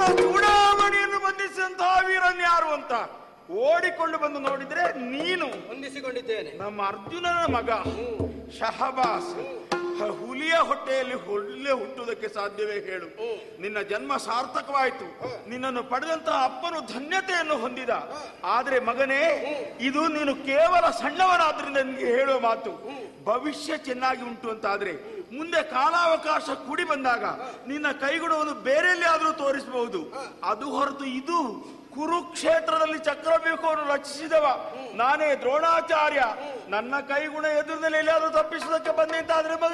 ಚೂಡಾಮಣಿಯನ್ನು ಬಂಧಿಸಿದಂತಹ ವೀರನ್ ಯಾರು ಅಂತ ಓಡಿಕೊಂಡು ಬಂದು ನೋಡಿದ್ರೆ ನೀನು ಹೊಂದಿಸಿಕೊಂಡಿದ್ದೇನೆ ನಮ್ಮ ಅರ್ಜುನನ ಮಗ ಶಹಬಾಸ್ ಹ- ಹುಲಿಯ ಹೊಟ್ಟೆಯಲ್ಲಿ ಹುಲ್ಲೆ ಹುಟ್ಟುವುದಕ್ಕೆ ಸಾಧ್ಯವೇ ಹೇಳು ನಿನ್ನ ಜನ್ಮ ಸಾರ್ಥಕವಾಯಿತು ನಿನ್ನನ್ನು ಪಡೆದಂತಹ ಅಪ್ಪನು ಧನ್ಯತೆಯನ್ನು ಹೊಂದಿದ ಆದ್ರೆ ಮಗನೇ ಇದು ನೀನು ಕೇವಲ ಸಣ್ಣವನಾದ್ರಿಂದ ನಿನಗೆ ಹೇಳುವ ಮಾತು ಭವಿಷ್ಯ ಚೆನ್ನಾಗಿ ಉಂಟು ಅಂತಾದ್ರೆ ಮುಂದೆ ಕಾಲಾವಕಾಶ ಕೂಡಿ ಬಂದಾಗ ನಿನ್ನ ಕೈಗುಣವನ್ನು ಬೇರೆಯಲ್ಲಿ ಆದ್ರೂ ತೋರಿಸಬಹುದು ಅದು ಹೊರತು ಇದು ಕುರುಕ್ಷೇತ್ರದಲ್ಲಿ ಚಕ್ರವ್ಯೂಹವನ್ನು ರಚಿಸಿದವ ನಾನೇ ದ್ರೋಣಾಚಾರ್ಯ ನನ್ನ ಕೈಗುಣ ಎದುರಿನಲ್ಲಿ ಎಲ್ಲಿಯಾದ್ರೂ ತಪ್ಪಿಸುವುದಕ್ಕೆ ಬಂದೆ ಅಂತ ಆದ್ರೆ ಮಗ